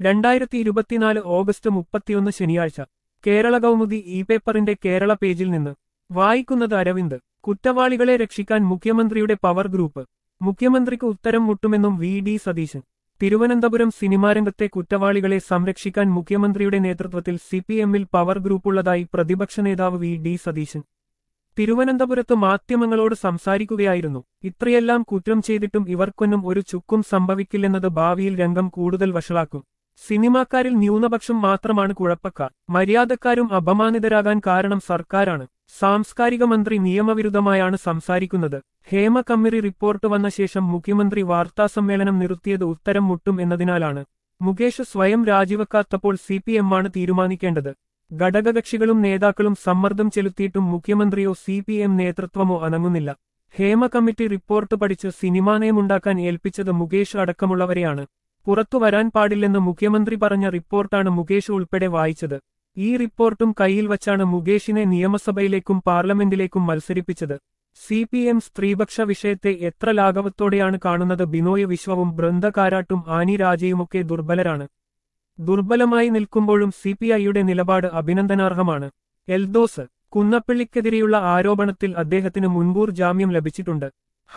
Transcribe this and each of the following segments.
രണ്ടായിരത്തി ഇരുപത്തിനാല് ഓഗസ്റ്റ് മുപ്പത്തിയൊന്ന് ശനിയാഴ്ച കേരള കൗമുദി ഇ പേപ്പറിന്റെ കേരള പേജിൽ നിന്ന് വായിക്കുന്നത് അരവിന്ദ് കുറ്റവാളികളെ രക്ഷിക്കാൻ മുഖ്യമന്ത്രിയുടെ പവർ ഗ്രൂപ്പ് മുഖ്യമന്ത്രിക്ക് ഉത്തരം മുട്ടുമെന്നും വി ഡി സതീശൻ തിരുവനന്തപുരം സിനിമാരംഗത്തെ കുറ്റവാളികളെ സംരക്ഷിക്കാൻ മുഖ്യമന്ത്രിയുടെ നേതൃത്വത്തിൽ സിപിഎമ്മിൽ പവർ ഗ്രൂപ്പുള്ളതായി പ്രതിപക്ഷ നേതാവ് വി ഡി സതീശൻ തിരുവനന്തപുരത്ത് മാധ്യമങ്ങളോട് സംസാരിക്കുകയായിരുന്നു ഇത്രയെല്ലാം കുറ്റം ചെയ്തിട്ടും ഇവർക്കൊന്നും ഒരു ചുക്കും സംഭവിക്കില്ലെന്നത് ഭാവിയിൽ രംഗം കൂടുതൽ വഷളാക്കും സിനിമാക്കാരിൽ ന്യൂനപക്ഷം മാത്രമാണ് കുഴപ്പക്കാർ മര്യാദക്കാരും അപമാനിതരാകാൻ കാരണം സർക്കാരാണ് സാംസ്കാരിക മന്ത്രി നിയമവിരുദ്ധമായാണ് സംസാരിക്കുന്നത് ഹേമ കമ്മിറി റിപ്പോർട്ട് വന്ന ശേഷം മുഖ്യമന്ത്രി വാർത്താസമ്മേളനം നിർത്തിയത് ഉത്തരം മുട്ടും എന്നതിനാലാണ് മുകേഷ് സ്വയം രാജിവെക്കാത്തപ്പോൾ സി പി എമ്മാണ് തീരുമാനിക്കേണ്ടത് ഘടകകക്ഷികളും നേതാക്കളും സമ്മർദ്ദം ചെലുത്തിയിട്ടും മുഖ്യമന്ത്രിയോ സി പി എം നേതൃത്വമോ അനങ്ങുന്നില്ല ഹേമ കമ്മിറ്റി റിപ്പോർട്ട് പഠിച്ച് സിനിമാ നയമുണ്ടാക്കാൻ ഏൽപ്പിച്ചത് മുകേഷ് അടക്കമുള്ളവരെയാണ് പുറത്തു വരാൻ പാടില്ലെന്ന് മുഖ്യമന്ത്രി പറഞ്ഞ റിപ്പോർട്ടാണ് മുകേഷ് ഉൾപ്പെടെ വായിച്ചത് ഈ റിപ്പോർട്ടും കയ്യിൽ വച്ചാണ് മുകേഷിനെ നിയമസഭയിലേക്കും പാർലമെന്റിലേക്കും മത്സരിപ്പിച്ചത് സി പി എം സ്ത്രീപക്ഷ വിഷയത്തെ എത്ര ലാഘവത്തോടെയാണ് കാണുന്നത് ബിനോയ് വിശ്വവും ബൃന്ദ കാരാട്ടും ആനി രാജയുമൊക്കെ ദുർബലരാണ് ദുർബലമായി നിൽക്കുമ്പോഴും സി പി ഐയുടെ നിലപാട് അഭിനന്ദനാർഹമാണ് എൽദോസ് കുന്നപ്പള്ളിക്കെതിരെയുള്ള ആരോപണത്തിൽ അദ്ദേഹത്തിന് മുൻകൂർ ജാമ്യം ലഭിച്ചിട്ടുണ്ട്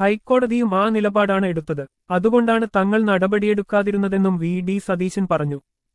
ഹൈക്കോടതിയും ആ നിലപാടാണ് എടുത്തത് അതുകൊണ്ടാണ് തങ്ങൾ നടപടിയെടുക്കാതിരുന്നതെന്നും വി ഡി സതീശൻ പറഞ്ഞു